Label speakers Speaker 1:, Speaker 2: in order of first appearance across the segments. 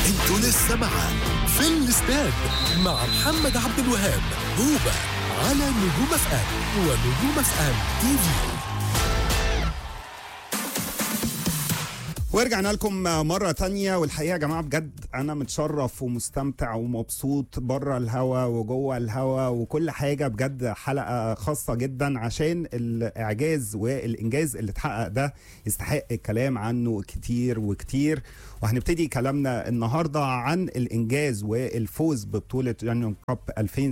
Speaker 1: انتوا لسه مع في الاستاد مع محمد عبد الوهاب هوبا على نجوم اف ام ونجوم اف ام تي في
Speaker 2: ورجعنا لكم مرة تانية والحقيقة يا جماعة بجد أنا متشرف ومستمتع ومبسوط بره الهوا وجوه الهوا وكل حاجة بجد حلقة خاصة جدا عشان الإعجاز والإنجاز اللي اتحقق ده يستحق الكلام عنه كتير وكتير وهنبتدي كلامنا النهاردة عن الإنجاز والفوز ببطولة يونيون كاب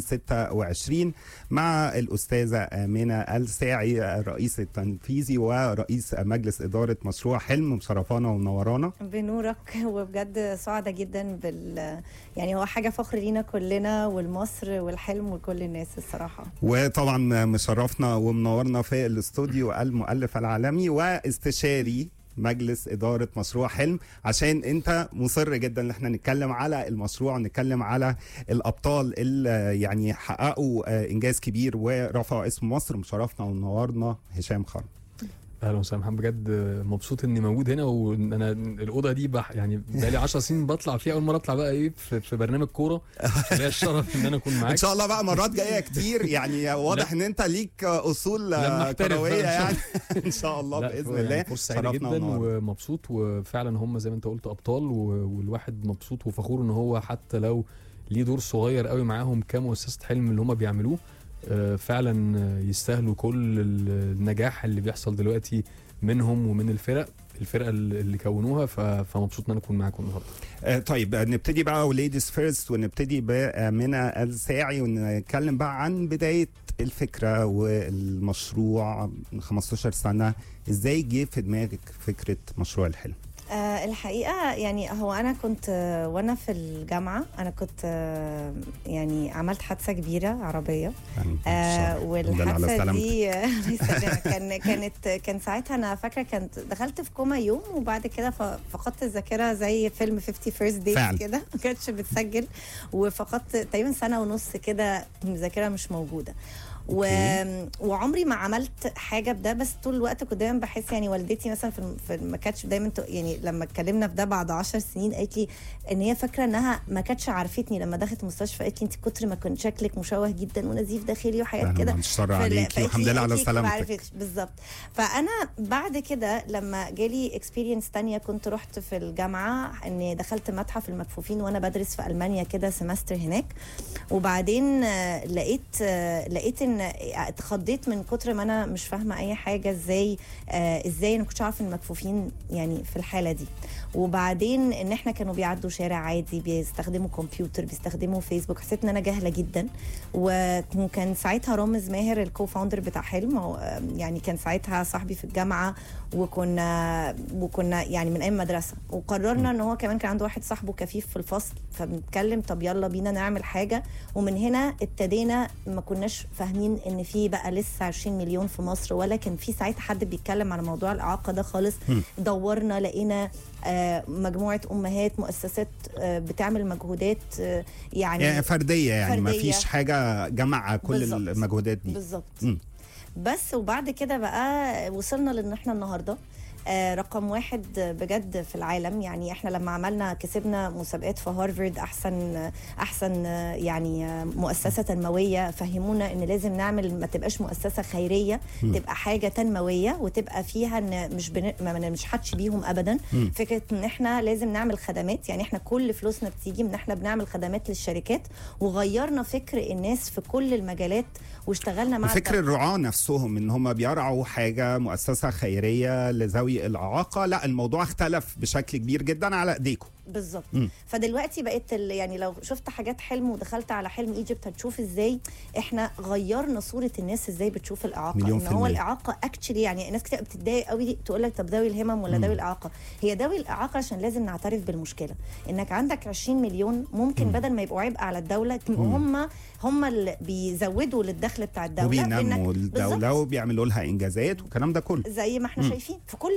Speaker 2: 2026 مع الأستاذة آمنة الساعي الرئيس التنفيذي ورئيس مجلس إدارة مشروع حلم مشرفانا ومنورانا
Speaker 3: بنورك وبجد سعدة جدا بال يعني هو حاجة فخر لينا كلنا والمصر والحلم وكل الناس الصراحة
Speaker 2: وطبعا مشرفنا ومنورنا في الاستوديو المؤلف العالمي واستشاري مجلس إدارة مشروع حلم عشان أنت مصر جدا إن احنا نتكلم على المشروع ونتكلم على الأبطال اللي يعني حققوا إنجاز كبير ورفعوا اسم مصر مشرفنا ومنورنا هشام خرم
Speaker 4: اهلا وسهلا محمد بجد مبسوط اني موجود هنا وان انا الاوضه دي بح يعني بقالي 10 سنين بطلع فيها اول مره اطلع بقى ايه في, في برنامج كوره ليا الشرف ان انا اكون معاك
Speaker 2: ان شاء الله بقى مرات جايه كتير يعني واضح ان انت ليك اصول
Speaker 4: لما أحترف
Speaker 2: كرويه
Speaker 4: بقى إن شاء
Speaker 2: يعني ان شاء الله
Speaker 4: لا،
Speaker 2: باذن
Speaker 4: يعني
Speaker 2: الله
Speaker 4: فرصه سعيده
Speaker 2: شرفنا
Speaker 4: جدا
Speaker 2: ونورنا.
Speaker 4: ومبسوط وفعلا هم زي ما انت قلت ابطال و- والواحد مبسوط وفخور ان هو حتى لو ليه دور صغير قوي معاهم كمؤسسه حلم اللي هم بيعملوه آه، فعلا آه، يستاهلوا كل ال- النجاح اللي بيحصل دلوقتي منهم ومن الفرق الفرقه اللي اللي كونوها ف- فمبسوط ان انا اكون معاكم النهارده
Speaker 2: آه، طيب آه، نبتدي بقى وليديز فيرست ونبتدي بآمنة الساعي ونتكلم بقى عن بداية الفكرة والمشروع من 15 سنة ازاي جه في دماغك فكرة مشروع الحلم
Speaker 3: آه الحقيقة يعني هو أنا كنت آه، وأنا في الجامعة أنا كنت آه يعني عملت حادثة كبيرة عربية
Speaker 2: يعني
Speaker 3: آه
Speaker 2: الحمد لله على
Speaker 3: والحادثة
Speaker 2: سلامتك.
Speaker 3: دي الله يسلمك. كان كانت كان ساعتها أنا فاكرة كانت دخلت في كوما يوم وبعد كده ف- فقدت الذاكرة زي فيلم 50 فيرست ديت
Speaker 2: فعلا.
Speaker 3: كده ما كانتش بتسجل وفقدت تقريبا سنة ونص كده الذاكرة مش موجودة و... وعمري ما عملت حاجه بده بس طول الوقت كنت دايما بحس يعني والدتي مثلا في, الم- في ما كانتش دايما ت- يعني لما اتكلمنا في ده بعد عشر سنين قالت لي ان هي فاكره انها ما كانتش عارفتني لما دخلت المستشفى قالت لي انت كتر ما كنت شكلك مشوه جدا ونزيف داخلي وحاجات
Speaker 2: أهلاً
Speaker 3: كده
Speaker 2: بعد الشر
Speaker 3: فال-
Speaker 2: عليكي
Speaker 3: فقالت
Speaker 2: والحمد
Speaker 3: لي-
Speaker 2: لله على
Speaker 3: قالت لي ما
Speaker 2: سلامتك
Speaker 3: عرفتش بالظبط فانا بعد كده لما جالي اكسبيرينس تانية كنت رحت في الجامعه اني دخلت متحف المكفوفين وانا بدرس في المانيا كده سمستر هناك وبعدين آه، لقيت آه، لقيت ان اتخضيت من كتر ما انا مش فاهمه اي حاجه ازاي آه، ازاي انا ما كنتش عارفه ان المكفوفين يعني في الحاله دي وبعدين ان احنا كانوا بيعدوا شارع عادي بيستخدموا كمبيوتر بيستخدموا فيسبوك حسيت ان انا جاهله جدا و- وكان ساعتها رامز ماهر الكو فاوندر بتاع حلم هو، يعني كان ساعتها صاحبي في الجامعه وكنا وكنا يعني من ايام مدرسه وقررنا ان هو كمان كان عنده واحد صاحبه كفيف في الفصل فبنتكلم طب يلا بينا نعمل حاجه ومن هنا ابتدينا ما كناش فاهمين ان في بقى لسه 20 مليون في مصر ولا كان في ساعتها حد بيتكلم على موضوع الاعاقه ده خالص دورنا لقينا آه، مجموعه امهات مؤسسات آه، بتعمل مجهودات آه، يعني
Speaker 2: يعني فردية يعني ما
Speaker 3: فردية.
Speaker 2: فيش حاجة جمع كل
Speaker 3: بالظبط.
Speaker 2: المجهودات دي
Speaker 3: بالظبط
Speaker 2: مم.
Speaker 3: بس وبعد كده بقى وصلنا لان احنا النهارده آه، رقم واحد بجد في العالم يعني احنا لما عملنا كسبنا مسابقات في هارفارد احسن احسن آه، يعني آه، مؤسسه تنمويه فهمونا ان لازم نعمل ما تبقاش مؤسسه خيريه تبقى حاجه تنمويه وتبقى فيها ان مش بن... ما بنشحتش بيهم ابدا فكره ان احنا لازم نعمل خدمات يعني احنا كل فلوسنا بتيجي من احنا بنعمل خدمات للشركات وغيرنا فكر الناس في كل المجالات واشتغلنا مع
Speaker 2: وفكر الرعاة نفسهم ان هم بيرعوا حاجة مؤسسة خيرية لذوي الإعاقة لا الموضوع اختلف بشكل كبير جدا على ايديكم
Speaker 3: بالظبط
Speaker 2: مم.
Speaker 3: فدلوقتي بقيت ال- يعني لو شفت حاجات حلم ودخلت على حلم ايجيبت هتشوف ازاي احنا غيرنا صوره الناس ازاي بتشوف الاعاقه
Speaker 2: مليون
Speaker 3: ان
Speaker 2: في
Speaker 3: هو
Speaker 2: المية.
Speaker 3: الاعاقه اكشلي يعني ناس كتير بتتضايق قوي تقول لك طب ذوي الهمم ولا ذوي الاعاقه هي ذوي الاعاقه عشان لازم نعترف بالمشكله انك عندك 20 مليون ممكن بدل ما يبقوا عبء على الدوله هم هم اللي بيزودوا للدخل بتاع الدوله
Speaker 2: وبينموا
Speaker 3: بإنك-
Speaker 2: الدولة
Speaker 3: بالظبط.
Speaker 2: وبيعملوا لها إنجازات والكلام ده كله
Speaker 3: زي ما احنا شايفين في كل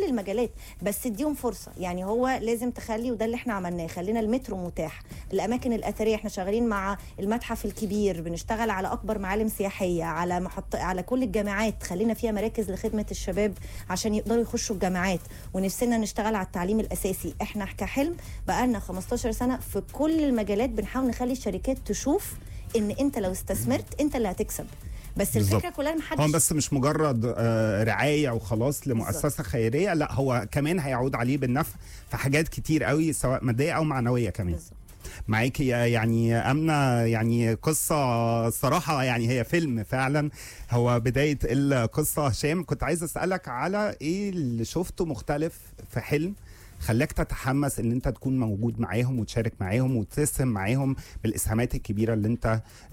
Speaker 3: المجالات بس اديهم فرصه يعني هو لازم تخلي وده اللي احنا عملناه خلينا المترو متاح الاماكن الاثريه احنا شغالين مع المتحف الكبير بنشتغل على اكبر معالم سياحيه على محط على كل الجامعات خلينا فيها مراكز لخدمه الشباب عشان يقدروا يخشوا الجامعات ونفسنا نشتغل على التعليم الاساسي احنا كحلم بقالنا 15 سنه في كل المجالات بنحاول نخلي الشركات تشوف ان انت لو استثمرت انت اللي هتكسب بس
Speaker 2: بالظبط.
Speaker 3: الفكره كلها ان
Speaker 2: هو
Speaker 3: محدش
Speaker 2: بس مش مجرد آه، رعايه وخلاص لمؤسسه خيريه لا هو كمان هيعود عليه بالنفع في حاجات كتير قوي سواء ماديه او معنويه كمان
Speaker 3: بالظبط.
Speaker 2: معاكي يا- يعني امنه يعني قصه صراحه يعني هي فيلم فعلا هو بدايه القصه هشام كنت عايز اسالك على ايه اللي شفته مختلف في حلم خلاك تتحمس ان انت تكون موجود معاهم وتشارك معاهم وتسهم معاهم بالاسهامات الكبيره اللي انت